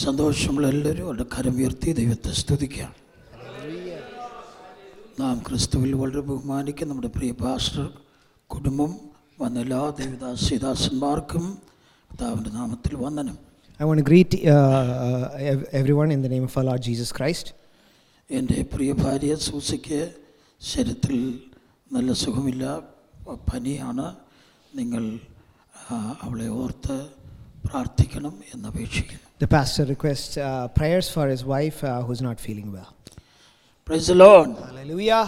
സന്തോഷമുള്ള എല്ലാവരും അവരുടെ കരം ഉയർത്തി ദൈവത്തെ സ്തുതിക്കാം നാം ക്രിസ്തുവിൽ വളരെ ബഹുമാനിക്കുന്ന നമ്മുടെ പ്രിയ പാസ്റ്റർ കുടുംബം വന്ന എല്ലാ ദേവദാസിദാസന്മാർക്കും കർത്താവിൻ്റെ നാമത്തിൽ വന്ദനം I want to greet uh, uh, ev- everyone in the name of our Lord Jesus Christ. എൻ്റെ പ്രിയ ഭാര്യ സൂസയ്ക്ക് ശരീരത്തിൽ നല്ല സുഖമില്ല പനിയാണ് നിങ്ങൾ ആ, അവളെ ഓർത്ത് പ്രാർത്ഥിക്കണം എന്നപേക്ഷിക്കുന്നു The pastor requests uh, prayers for his wife uh, who's not feeling well. Praise lord Hallelujah.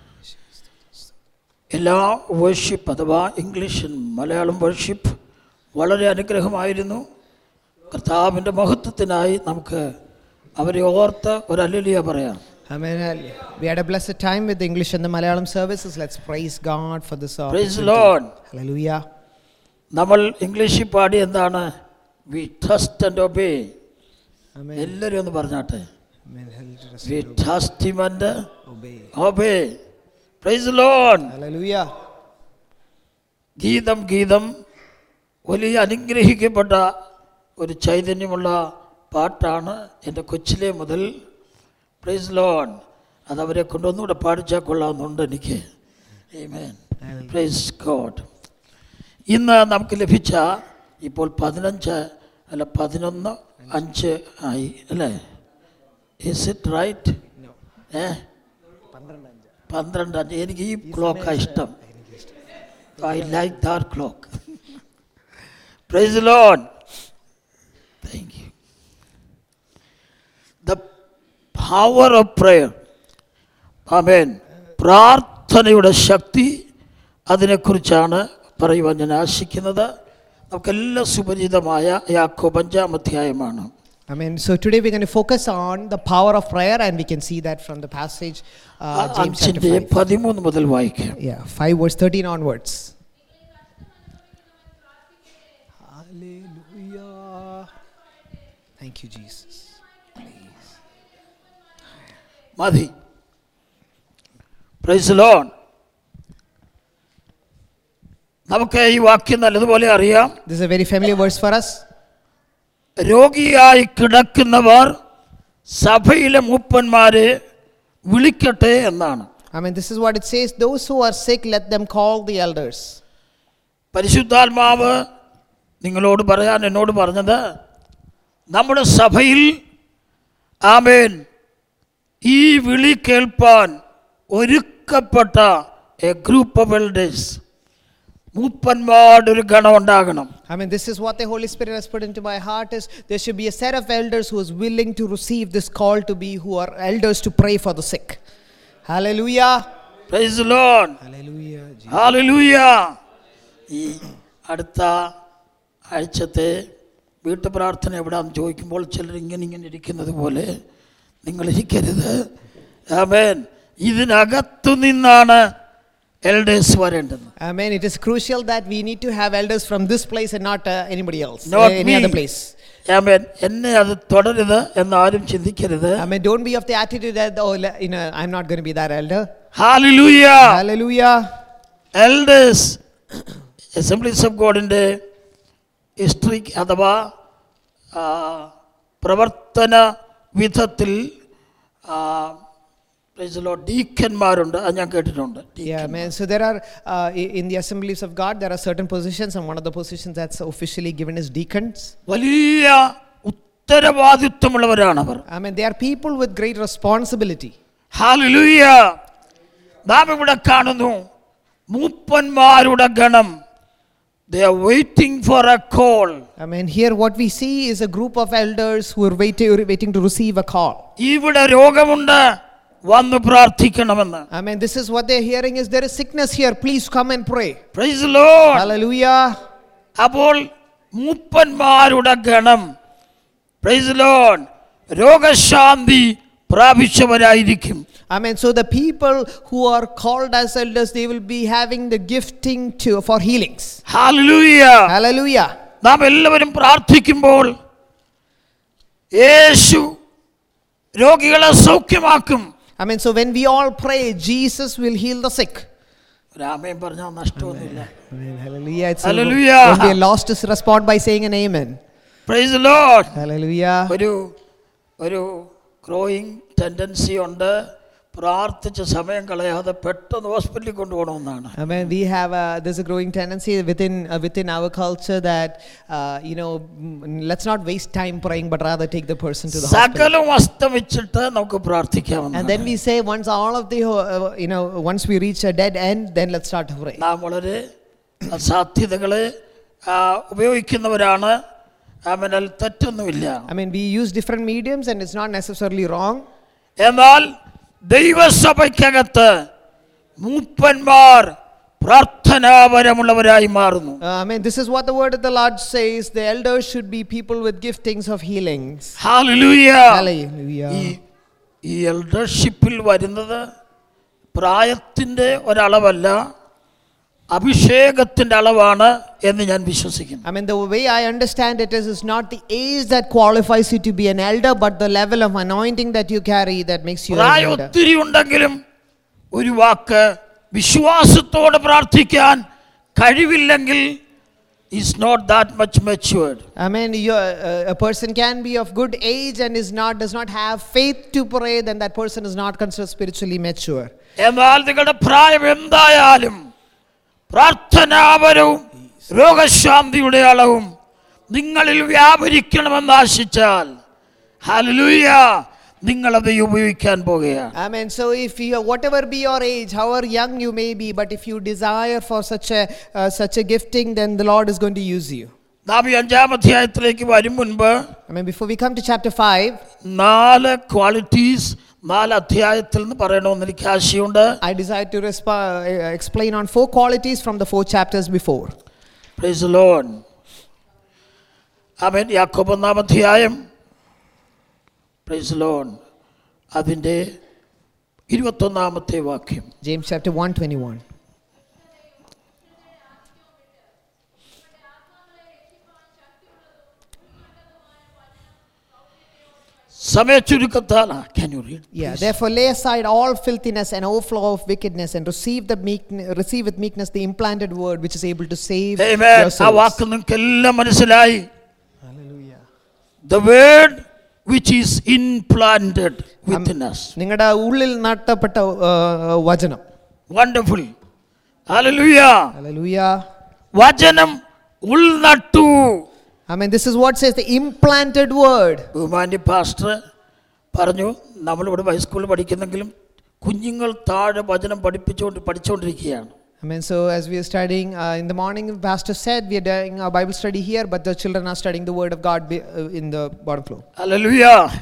എല്ലാ വേർഷിപ്പ് അഥവാ ഇംഗ്ലീഷ് മലയാളം വേർഷിപ്പ് വളരെ അനുഗ്രഹമായിരുന്നു കർത്താവിൻ്റെ മഹത്വത്തിനായി നമുക്ക് അവരെ ഓർത്ത് ഒരു അല്ലിയ പറയാം Amen. Hall- We had a blessed time with the English and the Malayalam services. Let's praise God for this praise opportunity. Lord Hallelujah. നമ്മൾ ഇംഗ്ലീഷിൽ പാടി എന്താണ് we trust and obey Amen. എല്ലാവരും ഒന്ന് പറഞ്ഞാട്ടെ Amen. Hallelujah. We trust him and Obey. Obey praise lord Hallelujah. ഗീതം ഗീതം വലിയ അനുഗ്രഹിക്കപ്പെട്ട ഒരു ചൈതന്യമുള്ള പാട്ടാണ് എൻ്റെ കൊച്ചിലെ മുതൽ പ്രൈസ് ലോൺ അത് അവരെ കൊണ്ടൊന്നുകൂടെ പാടിച്ചാൽ കൊള്ളാമെന്നുണ്ട് എനിക്ക് Amen. പ്രൈസ് ഗോഡ് ഇന്ന് നമുക്ക് ലഭിച്ച ഇപ്പോൾ പതിനഞ്ച് അല്ല പതിനൊന്ന് അഞ്ച് ആയി അല്ലേ ഇസ് ഇറ്റ് റൈറ്റ് ഏ പന്ത്രണ്ട് അഞ്ച് എനിക്ക് ഈ ക്ലോക്കാണ് ഇഷ്ടം I like that clock praise lord thank you the power of prayer amen പ്രാർത്ഥനയുടെ ശക്തി അതിനെക്കുറിച്ചാണ് പറയുവാൻ ഞാൻ ആശിക്കുന്നത് നമുക്കെല്ലാം സുപരിചിതമായ യാക്കോബ് അഞ്ചാം അധ്യായമാണ് Amen. So today we're going to focus on the power of prayer, and we can see that from the passage uh, James chapter അഞ്ചിൻ്റെ 5. പതിമൂന്ന് മുതൽ വായിക്കാം Yeah, 5 verse 13 onwards. Hallelujah. Thank you, Jesus. Please. മതി praise lord നമുക്ക് ഈ വാക്യം നല്ലതുപോലെ അറിയാം This is a very familiar verse for us. രോഗിയായി കിടക്കുന്നവർ സഭയിലെ മൂപ്പന്മാരെ വിളിക്കട്ടെ എന്നാണ് I mean, this is what it says those who are sick, let them call the elders. പരിശുദ്ധാത്മാവ് നിങ്ങളോട് പറയാൻ എന്നോട് പറഞ്ഞത് നമ്മുടെ സഭയിൽ ആമേൻ ഈ വിളി കേൾപ്പാൻ ഒരുക്കപ്പെട്ട എ ഗ്രൂപ്പ് ഓഫ് എൽഡേഴ്സ് മൂപ്പന്മാരുടെ ഒരു ഗണം ഉണ്ടാകണം I mean, this is what the Holy Spirit has put into my heart is there should be a set of elders who is willing to receive this call to be who are elders to pray for the sick. Hallelujah. Praise lord Hallelujah. Jesus. Hallelujah ഈ അടുത്ത ആഴ്ചത്തെ വീട്ടു പ്രാർത്ഥന എവിടാന്ന് ചോദിക്കുമ്പോൾ ചിലർ ഇങ്ങനെ ഇങ്ങനെ ഇരിക്കുന്നത് പോലെ നിങ്ങൾ ഇരിക്കരുത് ആമേൻ ഇതിനകത്തു നിന്നാണ് എൽഡേഴ്സ് വരേണ്ടത് Amen. It is crucial that we need to have elders from this place and not uh, anybody else, Not uh, any me. other place. ആമേൻ എന്നെ അത് തുടരുത് എന്നാരും ചിന്തിക്കരുത് Amen. Don't be of the attitude that, oh, le- you know, I'm not going to be that elder. Hallelujah Hallelujah. Elders assemblies of ഗോഡിൻ്റെ history അഥവാ ആ, പ്രവർത്തന വിധത്തിൽ ഡീക്കന്മാരുണ്ട് അത് ഞാൻ കേട്ടിട്ടുണ്ട് Yeah, man. So there are, uh, i- in the assemblies of God, there are certain positions, and one of the positions that's officially given is deacons. വലിയ ഉത്തരവാദിത്വമുള്ളവരാണ് അവർ I mean, they are people with great responsibility. Hallelujah നാം ഇവിടെ കാണുന്നു മൂപ്പന്മാരുടെ ഗണം they are waiting for a call I mean, here what we see is a group of elders who are waiting, waiting to receive a call. ഇവിടെ രോഗമുണ്ട് വന്ന് പ്രാർത്ഥിക്കണമെന്ന് I mean, this is what they're hearing is there is sickness here. Please come and pray. Praise lord Hallelujah. അപ്പോൾ മൂപ്പന്മാരുടെ ഗണം praise lord രോഗശാന്തി പ്രാപിച്ചവരായിരിക്കും I mean, so the people who are called as elders, they will be having the gifting to for healings. Hallelujah Hallelujah. നാം എല്ലാവരും പ്രാർത്ഥിക്കുമ്പോൾ യേശു രോഗികളെ സൗഖ്യമാക്കും I mean, so when we all pray, Jesus will heal the sick. രാമയും പറഞ്ഞാൽ നഷ്ടമൊന്നുമില്ല Amen. Hallelujah. It's Hallelujah. Won't be a loss to respond by saying an amen. Praise load Hallelujah. ഒരു ഒരു growing tendency ഉണ്ട് പ്രാർത്ഥിച്ച് സമയം കളയാതെ പെട്ടെന്ന് ഹോസ്പിറ്റലിൽ കൊണ്ടുപോകണമെന്നാണ് I mean, we have a, there's a growing tendency within uh, within our culture that uh, you know mm, let's not waste time praying, but rather take the person to the hospital. സകലം അസ്തമിച്ചിട്ട് നമുക്ക് പ്രാർത്ഥിക്കാമെന്ന് And then we say once all of the uh, you know once we reach a dead end, then let's start to pray. നാം വളരെ സാധ്യതകളെ ആ, ഉപയോഗിക്കുന്നവരാണ് ആമനാൽ തെറ്റൊന്നുമില്ല I mean, we use different mediums, and it's not necessarily wrong. എന്നാൽ ദൈവസഭയ്ക്കകത്ത് മൂപ്പന്മാർ പ്രാർത്ഥനാപരമുള്ളവരായി മാറുന്നു Uh, I mean, this is what the word of the Lord says: the elders should be people with giftings of healings. Hallelujah Hallelujah. ഈ ഈ എൽഡർഷിപ്പിൽ വരുന്നത് പ്രായത്തിൻ്റെ ഒരളവല്ല അഭിഷേകത്തിൻ്റെ അളവാണ് എന്ന് ഞാൻ വിശ്വസിക്കുന്നു I mean, the way I understand it is, it's not the age that qualifies you to be an elder, but the level of anointing that you carry that makes you an പ്രായം elder. ഒത്തിരി ഉണ്ടെങ്കിലും ഒരു വാക്ക് വിശ്വാസത്തോടെ പ്രാർത്ഥിക്കാൻ കഴിവില്ലെങ്കിൽ is not that much matured I mean, you uh, a person can be of good age and is not does not have faith to pray, then that person is not considered spiritually mature. എന്നാൽ നിങ്ങളുടെ പ്രായം എന്തായാലും പ്രാർത്ഥനാപരവും രോഗശാന്തിയുടെ അളവും നിങ്ങളിൽ വ്യാപരിക്കണമെന്ന് ആശിച്ചാൽ hallelujah നിങ്ങളത് ഉപയോഗിക്കാൻ പോകുകയാണ് I mean, so if you, whatever be your age, however young you may be, but if you desire for such a uh, such a gifting, then the Lord is going to use you. നാം ഈ അഞ്ചാം അധ്യായത്തിലേക്ക് വരും മുൻപ് I mean, before we come to chapter five, നാല് qualities നാല് അധ്യായത്തിൽ നിന്ന് പറയണമെന്ന് എനിക്ക് ആശയമുണ്ട് I desire to resp- uh, explain on four qualities from the four chapters before. Praise lord അവൻ യാക്കോബ് ഒന്നാം അധ്യായം പ്രൈസ് ലോൺ അതിൻ്റെ ഇരുപത്തൊന്നാമത്തെ വാക്യം James chapter 1 21. സമയച്ചുരുക്കത്താൽ can you read Yeah, therefore lay aside all filthiness and overflow of wickedness and receive the meek, receive with meekness the implanted word which is able to save Amen. your ah souls. വാക്ക് നിങ്ങൾക്ക് എല്ലാം മനസ്സിലായി Hallelujah. The word which is implanted within us നിങ്ങളുടെ ഉള്ളിൽ നട്ടപ്പെട്ട uh, വചനം wonderful hallelujah Hallelujah. വചനം ഉൾനട്ടു I mean, this is what says the implanted word. ബഹുമാന്യ പാസ്റ്റർ പറഞ്ഞു നമ്മളിവിടെ ഹൈസ്കൂളിൽ പഠിക്കുന്നെങ്കിലും കുഞ്ഞുങ്ങൾ താഴെ വചനം പഠിപ്പിച്ചുകൊണ്ട് പഠിച്ചുകൊണ്ടിരിക്കുകയാണ് I mean, so as we are studying uh, in the morning, Pastor said we are doing a Bible study here, but the children are studying the Word of God be- uh, in the bottom floor. Hallelujah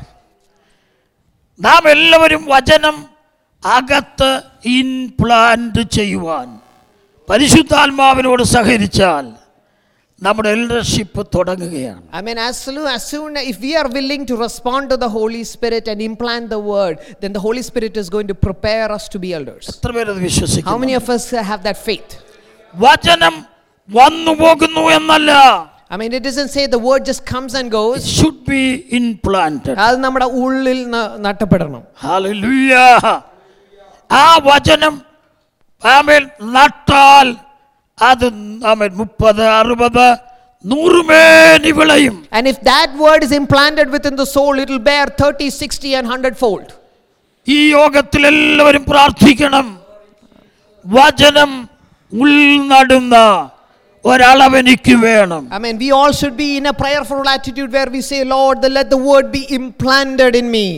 നാം എല്ലാവരും വചനം അകത്ത് implant ചെയ്യുവാൻ പരിശുദ്ധാത്മാവിനോട് സഹകരിച്ചാൽ നമ്മുടെ എൽഡർഷിപ്പ് തുടങ്ങുകയാണ് I mean, as soon, as soon if we are willing to respond to the Holy Spirit and implant the Word, then the Holy Spirit is going to prepare us to be elders. എത്ര പേരത് How many വിശ്വസിക്കുന്നു of us have that faith? വചനം വന്നു പോകുന്നു എന്നല്ല I mean, it doesn't say the Word just comes and goes. Should be implanted അത് നമ്മുടെ ഉള്ളിൽ ന- നട്ടപ്പെടണം ഹല്ലേലൂയ ആ വചനം ആമേൻ നട്ടാൽ അത് ആമേൻ മുപ്പത് അറുപത് നൂറുമേനി വിളയും And if that word is implanted within the soul, it will bear 30, 60, and 100 fold. ഈ യോഗത്തിൽ എല്ലാവരും പ്രാർത്ഥിക്കണം വചനം ഉൾനടുന്ന ഒരളവെനിക്ക് വേണം I mean, we all should be in a prayerful attitude where we say, Lord, the, let the word be implanted in me.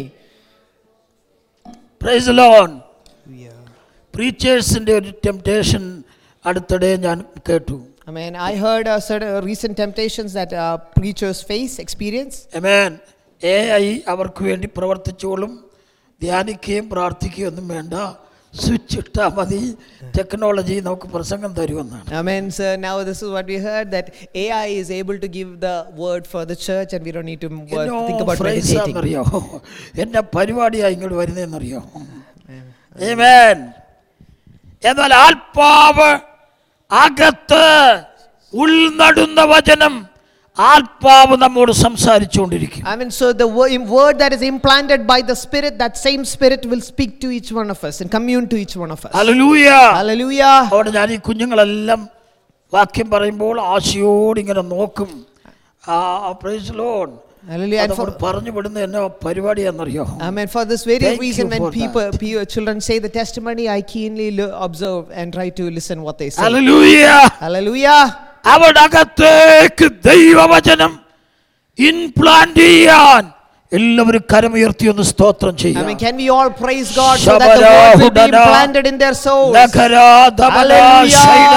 Praise lord പ്രീച്ചേഴ്സിൻ്റെ ഒരു temptation അടുത്തിടെ ഞാൻ കേട്ടു I mean, I heard uh, certain uh, recent temptations that uh, preachers face, experience. Amen എ ഐ അവർക്ക് വേണ്ടി പ്രവർത്തിച്ചോളും ധ്യാനിക്കുകയും പ്രാർത്ഥിക്കുകയും ഒന്നും വേണ്ട സ്വിച്ച് ഇട്ടാൽ മതി ടെക്നോളജി നമുക്ക് പ്രസംഗം തരുമെന്നാണ് I mean, so now this is what we heard that AI is able to give the word for the church and we don't need to uh, think about meditating. എന്നറിയോ എന്നെ പരിപാടിയായി ഇങ്ങോട്ട് വരുന്നതെന്നറിയോ amen എന്നാൽ ആത്മാവ് അകത്ത് ഉൾനടുന്ന വചനം ആത്മാവ് നമ്മോട് സംസാരിച്ചുകൊണ്ടിരിക്കും I mean, so the wo- im- word that is implanted by the Spirit, that same Spirit will speak to each one of us and commune to each one of us. Hallelujah Hallelujah. അവിടെ ഞാൻ ഈ കുഞ്ഞുങ്ങളെല്ലാം വാക്യം പറയുമ്പോൾ ആശയോട് ഇങ്ങനെ നോക്കും ആ praise lord Hallelujah. And അതങ്ങോട്ട് for, പറഞ്ഞു വിടുന്ന എന്നെ പരിപാടിയാണെന്നറിയോ Amen. For this very Thank you reason, when for people, pe- children say the testimony, I keenly lo- observe and try to listen what they say. Hallelujah Hallelujah. അവിടെ അകത്തേക്ക് ദൈവവചനം implant ചെയ്യാൻ എല്ലാവരും കരമുയർത്തി ഒന്ന് സ്തോത്രം I ചെയ്യാം mean, can we all praise God so that the word will be Shabara implanted in their souls? നഗരാ ധമനാ Hallelujah. Shaila.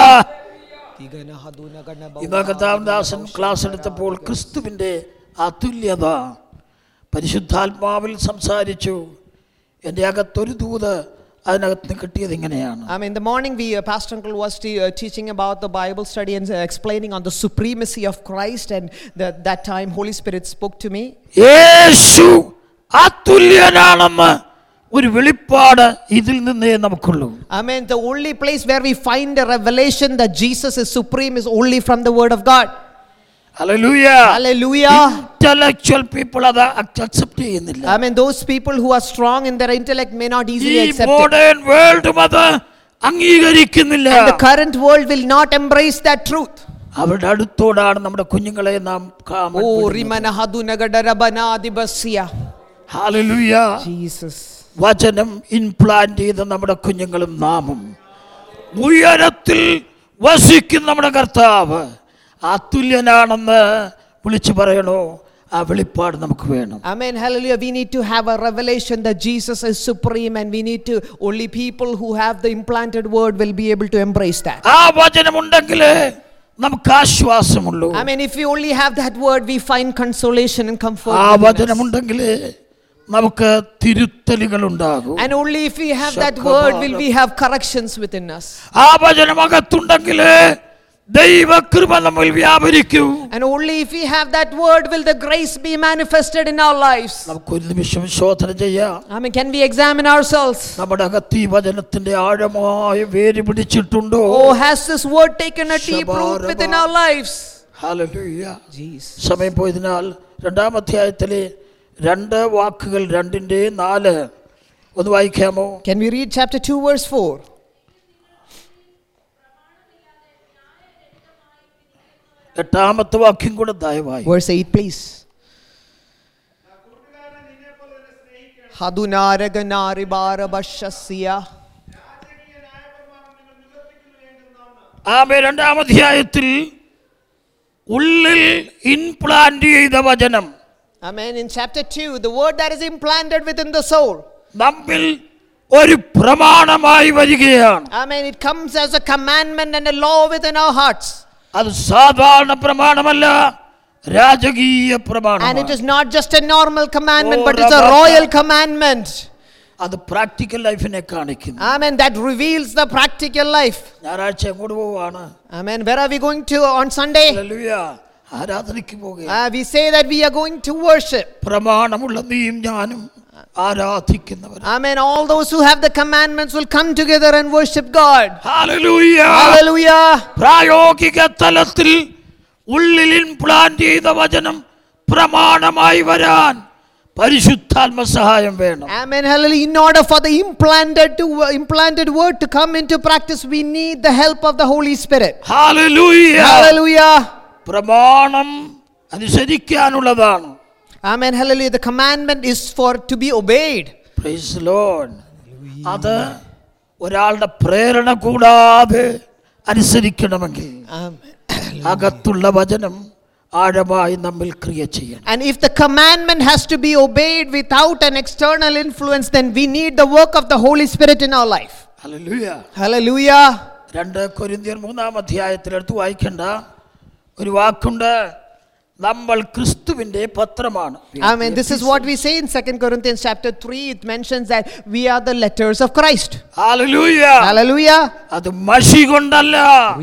ഇന്ന് കർത്താവദാസൻ class എടുത്തപ്പോൾ ക്രിസ്തുവിൻ്റെ അതുല്യത പരിശുദ്ധാത്മാവിൽ സംസാരിച്ചു എൻ്റെ അകത്തൊരു ദൂത് അതിനകത്ത് നിന്ന് കിട്ടിയത് ഇങ്ങനെയാണ് I mean, the morning we, uh, Pastor Uncle was te- uh, teaching about the Bible study and uh, explaining on the supremacy of Christ, and the, that time Holy Spirit spoke to me. യേശു അതുല്യനാണെന്ന് ഒരു വെളിപ്പാട് ഇതിൽ നിന്നേ നമുക്കുള്ളൂ I mean, the only place where we find a revelation that Jesus is supreme is only from the Word of God. Hallelujah Hallelujah. Intellectual people അത് accept ചെയ്യുന്നില്ല I mean, those people who are strong in their intellect may not ഈ easily accept it. Modern വേൾഡും അത് അംഗീകരിക്കുന്നില്ല And the current world will not embrace that truth. അവരുടെ അടുത്തോടാണ് നമ്മുടെ കുഞ്ഞുങ്ങളെ നാം Oh, Rimana Hadunagadarabana Adibasya. Hallelujah Jesus. വചനം implant ചെയ്ത നമ്മുടെ കുഞ്ഞുങ്ങളും നാമും ഉയരത്തിൽ വസിക്കുന്ന നമ്മുടെ കർത്താവ് അതുല്യനാണെന്ന് വിളിച്ചു പറയണോ ആ വെളിപ്പാട് നമുക്ക് വേണം Amen. Hallelujah. We need to have a revelation that Jesus is supreme, and we need to, only people who have the implanted word will be able to embrace that. ആ വചനമുണ്ടെങ്കിൽ നമുക്ക് ആശ്വാസമുള്ളൂ I mean, if we only have that word, we find consolation and comfort. ആ within us. വചനമുണ്ടെങ്കിൽ നമുക്ക് തിരുത്തലുകൾ ഉണ്ടാകും And only if we have that word will we have corrections within us. ആ വചനമകത്തുണ്ടെങ്കിൽ ദൈവകൃപ നമ്മൾ വ്യാപരിക്കൂ And only if we have that word will the grace be manifested in our lives. നമുക്ക് ഒരു നിമിഷം ശോധന ചെയ്യാം I mean, can we examine ourselves? നമ്മുടെ അകത്ത് ഈ വചനത്തിന്റെ ആഴമായ വേര് പിടിച്ചിട്ടുണ്ടോ Oh, has this word taken a deep root within our lives? Hallelujah Jesus. സമയം പോയതിനാൽ രണ്ടാം അധ്യായത്തിലെ രണ്ട് വാക്കുകൾ രണ്ടിന്റെ നാല് ഒന്ന് വായിക്കാമോ Can we read chapter 2, verse 4? എട്ടാമത്തെ വാക്യം കൂടെ ദയവായി Verse 8, please. Hadunaraganaribharabhashasya. ആമേ രണ്ടാം അധ്യായത്തിൽ ഉള്ളിൽ ഇൻപ്ലാന്റ് ചെയ്ത വചനം Amen. In chapter 2, the word that is implanted within the soul. നമ്മിൽ ഒരു പ്രമാണമായി വരികയാണ് Amen. It comes as a commandment and a law within our hearts. അത് സാധാരണ പ്രമാണമല്ല രാജകീയ And it പ്രമാണം is not just a normal commandment, Oh, but it's a Rabba. royal commandment. അത് practical ലൈഫിനെ കാണിക്കുന്നു Amen. That reveals the practical life. ഞായറാഴ്ച എങ്ങോട്ട് പോവാണ് Amen. Where are we going to on Sunday? Hallelujah. ആരാധനയ്ക്ക് പോകുക Uh, we say that we are going to worship. പ്രമാണമുള്ള നീയും ഞാനും ആരാധിക്കുന്നവർ Amen. All those who have the commandments will come together and worship God. Hallelujah. Hallelujah. പ്രായോഗിക തലത്തിൽ ഉള്ളിൽ implant ചെയ്ത വചനം പ്രമാണമായി വരാൻ പരിശുദ്ധാത്മ സഹായം വേണം Amen. Hallelujah. In order for the implanted to implanted word to come into practice, we need the help of the Holy Spirit. Hallelujah. Hallelujah. പ്രമാണം അനുസരിക്കാനുള്ളതാണ് Amen. Hallelujah. The commandment is for to be obeyed. Praise the Lord. അത് ഒരാളുടെ പ്രേരണ കൂടാതെ അനുസരിക്കണമെങ്കിൽ Amen. അകത്തുള്ള വചനം ആഴമായി നമ്മിൽ ക്രിയ ചെയ്യണം And if the commandment has to be obeyed without an external influence, then we need the work of the Holy Spirit in our life. ഹല്ലേലൂയ Hallelujah. രണ്ട് കൊരിന്ത്യർ മൂന്നാം അധ്യായത്തിൽ എടുത്ത് വായിക്കേണ്ട ഒരു വാക്കുണ്ട് നമ്മൾ ക്രിസ്തുവിന്റെ പത്രമാണ് Amen. This is what we say in 2 Corinthians chapter 3. It mentions that we are the letters of Christ. Hallelujah Hallelujah. അത് മഷി കൊണ്ടല്ല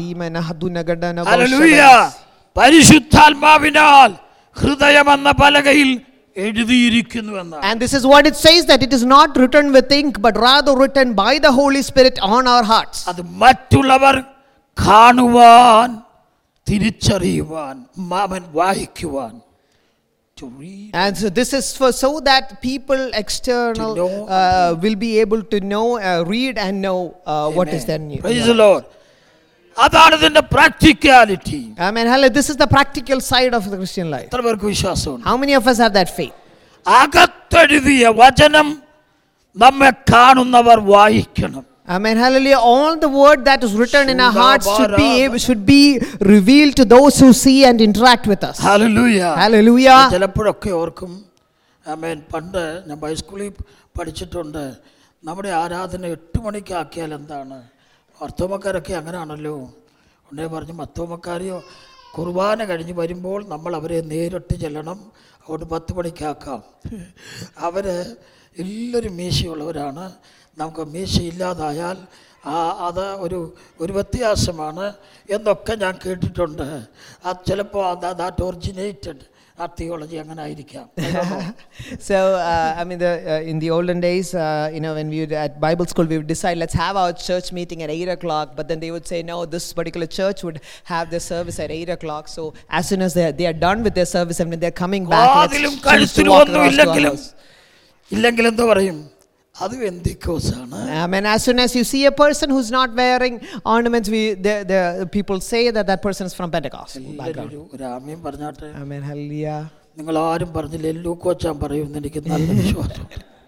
ഹല്ലേലൂയ പരിശുദ്ധാത്മാവിനാൽ ഹൃദയമെന്ന പലകയിൽ എഴുതിയിരിക്കുന്നുവെന്നാണ് And this is what it says that it is not written with ink, but rather written by the Holy Spirit on our hearts. അത് മറ്റുള്ളവർ കാണുവാൻ തിരിച്ചറിയുവാൻ മാമൻ വായിക്കുവാൻ To read. And so this is for so that people external know uh, will be able to know, uh, read, and know uh, what is their Amen. new. Praise the Lord. അതാണ് ഇതിന്റെ practicality Amen. Hallelujah. This is the practical side of the Christian life. എത്ര പേർക്ക് വിശ്വാസമുണ്ട് How many of us have that faith? അകത്തെഴുതിയ വചനം നമ്മെ കാണുന്നവർ വായിക്കണം Amen. Hallelujah. All the word that is written in our hearts should be able, should be revealed to those who see and interact with us. Hallelujah Hallelujah. ചിലപ്പോഴൊക്കെ ഓർക്കും ആമേൻ പണ്ട് ഞാൻ ഹൈസ്കൂളിൽ പഠിച്ചിട്ടുണ്ട് നമ്മുടെ ആരാധന എട്ട് മണിക്കാക്കിയാൽ എന്താണ് മർത്തോമക്കാരൊക്കെ അങ്ങനെയാണല്ലോ ഉടനെ പറഞ്ഞു മർത്തോമക്കാരെയോ കുർബാന കഴിഞ്ഞ് വരുമ്പോൾ നമ്മൾ അവരെ നേരിട്ട് ചെല്ലണം അതുകൊണ്ട് പത്ത് മണിക്കാക്കാം അവർ എല്ലാവരും മീശയുള്ളവരാണ് നമുക്ക് മീശ ഇല്ലാതായാൽ ആ അത് ഒരു ഒരു വ്യത്യാസമാണ് എന്നൊക്കെ ഞാൻ കേട്ടിട്ടുണ്ട് അത് ചിലപ്പോൾ ദാറ്റ് ഒറിജിനേറ്റഡ് ആ തിയോളജി അങ്ങനെ ആയിരിക്കാം I don't know. So, uh, I mean, the, uh, in the olden days, uh, you know, when we would at Bible school, we would decide let's have our church meeting at eight o'clock. But then they would say no, this particular church would have their service at eight o'clock. So as soon as they are, they are done with their service and when they're coming back, വാതിലും let's choose to കഴുത്തിലും walk ഒന്നും across to our ഇല്ലെങ്കിലും house. ഇല്ലെങ്കിൽ എന്തോ പറയും അത് എന്തിക്കോസാണ് Amen. As soon as you see a person who's not wearing ornaments, we the, the people say that that person is from Pentecost background. ഒരു ഒരു ആമയും പറഞ്ഞാട്ടെ Amen. Hallelujah. നിങ്ങൾ ആരും പറഞ്ഞില്ല ലൂക്കോച്ചാൻ പറയുമെന്ന് എനിക്ക് നല്ല വിശ്വാസം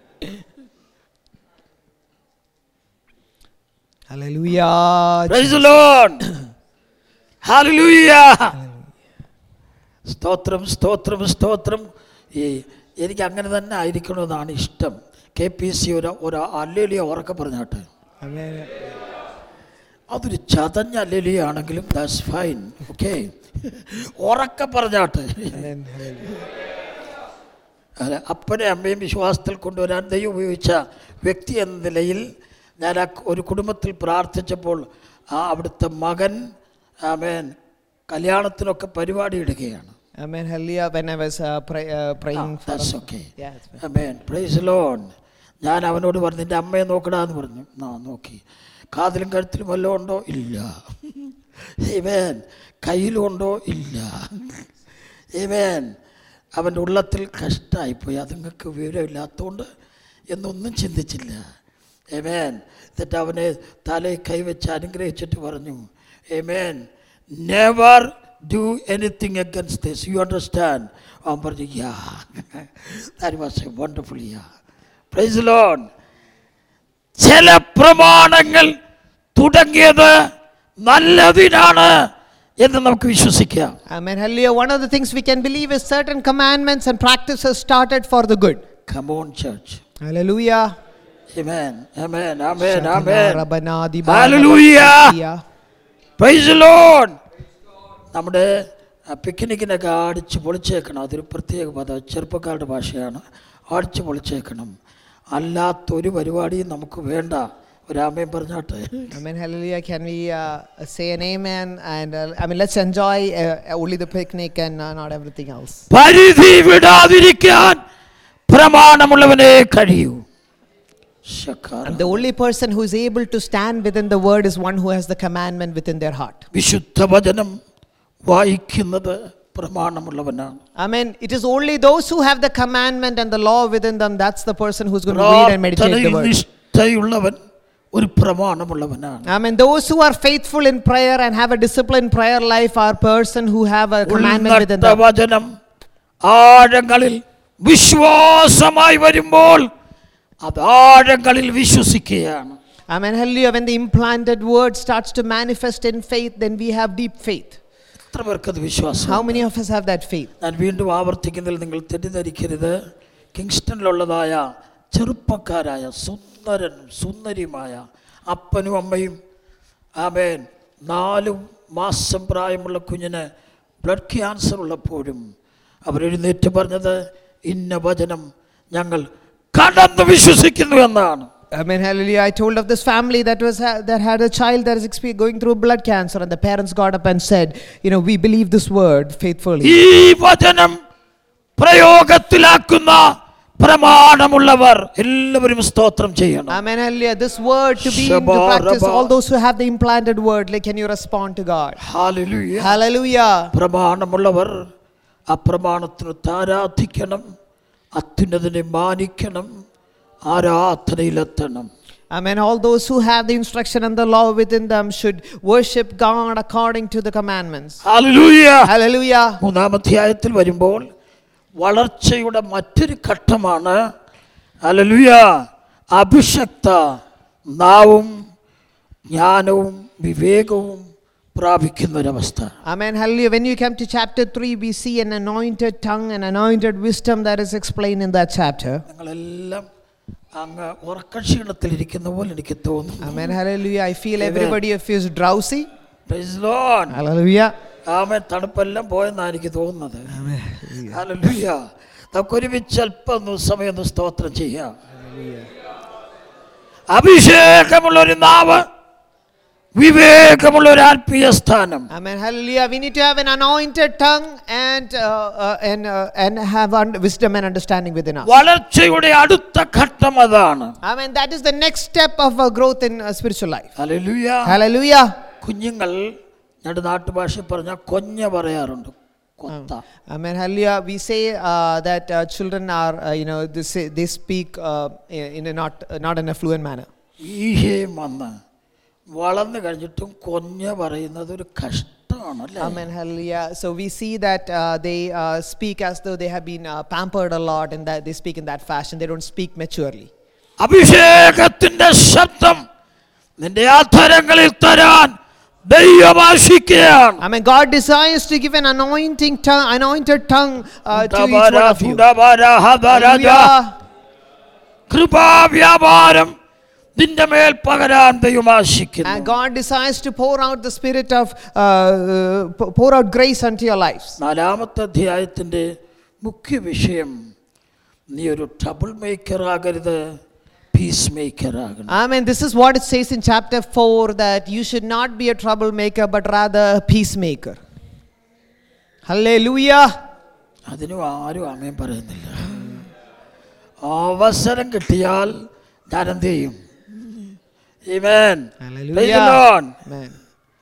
Hallelujah. Praise the Lord. Hallelujah. സ്തോത്രം സ്തോത്രം സ്തോത്രം ഈ എനിക്ക് അങ്ങനെ തന്നെ ആയിരിക്കണമെന്നാണ് ഇഷ്ടം കെ പി സി ഒരു ഒരു അല്ലേലിയ ഉറക്കെ പറഞ്ഞാട്ടെ Amen. അതൊരു ചതഞ്ഞ അല്ലേലിയാണെങ്കിലും ദാറ്റ്സ് ഫൈൻ ഓക്കെ ഉറക്കെ പറഞ്ഞാട്ടെ Amen. Hallelujah. അല്ല, അപ്പനെ അമ്മയും വിശ്വാസത്തിൽ കൊണ്ടുവരാൻ ദൈവം ഉപയോഗിച്ച വ്യക്തി എന്ന നിലയിൽ ഞാൻ ആ ഒരു കുടുംബത്തിൽ പ്രാർത്ഥിച്ചപ്പോൾ ആ അവിടുത്തെ മകൻ ആമേൻ കല്യാണത്തിനൊക്കെ പരിപാടി ഇടുകയാണ് Amen. Hallelujah. When I was uh, pray, uh, praying for. That's okay. Yeah, it's fine. Amen praise lord ഞാൻ അവനോട് പറഞ്ഞു എൻ്റെ അമ്മയെ നോക്കടാന്ന് പറഞ്ഞു ആ നോക്കി കാതിലും കഴുത്തിലും വല്ലതും ഉണ്ടോ ഇല്ല ഏമേൻ കയ്യിലും ഉണ്ടോ ഇല്ല ഏമേൻ അവൻ്റെ ഉള്ളത്തിൽ കഷ്ടമായിപ്പോയി അതുങ്ങൾക്ക് വിവരമില്ലാത്തതുകൊണ്ട് എന്നൊന്നും ചിന്തിച്ചില്ല ഏമേൻ എന്നിട്ട് അവനെ തലയിൽ കൈവച്ച് അനുഗ്രഹിച്ചിട്ട് പറഞ്ഞു amen never do anything against this you understand അവൻ പറഞ്ഞു yeah that was a wonderful yeah praise lord ചില പ്രമാണങ്ങൾ തുടങ്ങിയത് നല്ലതിനാണ് എന്ന് നമുക്ക് വിശ്വസിക്കാം Amen. Hallelujah. One of the things we can believe is certain commandments and practices started for the good. Come on church Hallelujah. Amen. Amen. Amen. Amen. Rabanadi Hallelujah. Hallelujah. Praise lord നമ്മുടെ ആ, പിക്നിക്കിനൊക്കെ അടിച്ച് പൊളിച്ചേക്കണം അതൊരു പ്രത്യേക പദം ചെറുപ്പക്കാരുടെ ഭാഷയാണ് അടിച്ച് പൊളിച്ചേക്കണം അല്ലാത്തൊരു പരിപാടിയും നമുക്ക് വേണ്ട ഒരാമയും പറഞ്ഞാട്ടെ Amen. Hallelujah. Can we uh, say an amen? And uh, I mean, let's enjoy uh, only the picnic and uh, not everything else. പരിധി വിടാതിരിക്കാൻ പ്രമാണമുള്ളവനെ കഴിയൂ ശകാര. And the only person who is able to stand within the word is one who has the commandment within their heart. വിശുദ്ധ വചനം വായിക്കുന്നത് പ്രമാണമുള്ളവനാണ് Amen. It is only those who have the commandment and the law within them. That's the person who's going to read and meditate the പ്രാർത്ഥനയിൽ word. നിഷ്ഠയുള്ളവൻ ഒരു പ്രമാണമുള്ളവനാണ് Amen. Those who are faithful in prayer and have a disciplined prayer life are person who have a commandment within ഉൾനട്ട them. വചനം ആഴങ്ങളിൽ വിശ്വാസമായി വരുമ്പോൾ അത് ആഴങ്ങളിൽ വിശ്വസിക്കുകയാണ് Amen. Hallelujah. When the implanted word starts to manifest in faith, then we have deep faith. എത്ര പേർക്കത് വിശ്വാസം How many of us have that faith? ഞാൻ വീണ്ടും ആവർത്തിക്കുന്നതിൽ നിങ്ങൾ തെറ്റിദ്ധരിക്കരുത് കിങ്സ്റ്റണിലുള്ളതായ ചെറുപ്പക്കാരായ സുന്ദരനും സുന്ദരിയുമായ അപ്പനും അമ്മയും ആമേൻ നാല് മാസം പ്രായമുള്ള കുഞ്ഞിന് ബ്ലഡ് ക്യാൻസർ ഉള്ളപ്പോഴും അവരെഴുന്നേറ്റ് പറഞ്ഞത് ഇന്ന വചനം ഞങ്ങൾ കടന്ന് വിശ്വസിക്കുന്നു എന്നാണ് Amen. Hallelujah. I told of this family that was ha- that had a child that is expe- going through blood cancer, and the parents got up and said, "You know, we believe this word faithfully." ഈ വചനം പ്രയോഗത്തിലാക്കുന്ന പ്രമാണമുള്ളവർ എല്ലാവരും സ്തോത്രം ചെയ്യണം Amen. Hallelujah. This word to be into Shabba practice. rabba. All those who have the implanted word, like, can you respond to God? Hallelujah Hallelujah. പ്രമാണമുള്ളവർ ആ പ്രമാണത്തിന് ആരാധിക്കണം അത്യുന്നതിനെ മാനിക്കണം ആരാധനയിലെത്തണം Amen. All those who have the instruction and the law within them should worship God according to the commandments. ഹല്ലേലൂയ Hallelujah. മൂന്നാം അധ്യായത്തിൽ വരുമ്പോൾ വളർച്ചയുടെ മറ്റൊരു ഘട്ടമാണ് ഹല്ലേലൂയ അഭിഷക്ത നാവും ജ്ഞാനവും വിവേകവും പ്രാപിക്കുന്ന ഒരവസ്ഥ Amen. Hallelujah. When you come to chapter 3, we see an anointed tongue and anointed wisdom that is explained in that chapter. നിങ്ങളെല്ലാം അങ്ങ് ഉറക്കക്ഷീണത്തിലിരിക്കുന്ന പോലെ എനിക്ക് തോന്നുന്നു Amen. Hallelujah. I feel everybody feels drowsy. Praise the Lord. Hallelujah. ആമേൻ തണുപ്പെല്ലാം പോയെന്നാണ് എനിക്ക് തോന്നുന്നത് hallelujah നമുക്കൊരുമിച്ച് അല്പം ഒന്ന് സമയം ഒന്ന് സ്തോത്രം ചെയ്യാം അഭിഷേകമുള്ള ഒരു നാവ് വിവേകമുള്ള ഒരു ആത്മീയ സ്ഥാനം Amen. Hallelujah. We need to have an anointed tongue and uh, uh, and uh, and have un- wisdom and understanding within us. വളർച്ചയുടെ അടുത്ത ഘട്ടം അതാണ് Amen. That is the next step of uh, growth in uh, spiritual life. ഹല്ലേലൂയ Hallelujah. കുഞ്ഞുങ്ങൾ ഞങ്ങളുടെ നാട്ടുഭാഷ പറഞ്ഞ കൊഞ്ഞ പറയാറുണ്ട് കൊത്ത Amen. Hallelujah. We say uh, that uh, children are, uh, you know, they, say, they speak uh, in a not not in a fluent manner. ഈഹയും വന്ന് വളർന്നു കഴിഞ്ഞിട്ടും കൊഞ്ഞ പറയുന്നത് ഒരു കഷ്ടമാണ് അല്ലേ Amen. Hallelujah. So we see that uh, they uh, speak as though they have been uh, pampered a lot and that they speak in that fashion. They don't speak maturely. അഭിഷേകത്തിന്റെ ശബ്ദം നിന്റെ അധരങ്ങളിൽ തരാൻ ദൈവം ആശിക്കുകയാണ് Amen. God desires to give an anointing tongue, anointed tongue uh, to each one of you. Hallelujah. കൃപാവ്യാപാരം നിന്റെ മേൽ പകരാൻ ദൈവം And ആശിക്കുന്നു God desires to pour out the spirit of, uh, uh, p- pour out grace unto your lives. നാലാമത്തെ അധ്യായത്തിന്റെ മുഖ്യ വിഷയം നീ ഒരു ട്രബിൾ മേക്കർ ആകരുത് പീസ് മേക്കർ ആകണം Amen. This is what it says in chapter 4 that you should not be a troublemaker but rather a peacemaker. Hallelujah. അതിനും ആരും അമയം പറയുന്നില്ല അവസരം കിട്ടിയാൽ ഞാൻ എന്ത് ചെയ്യും Amen. Praise the Lord. Amen.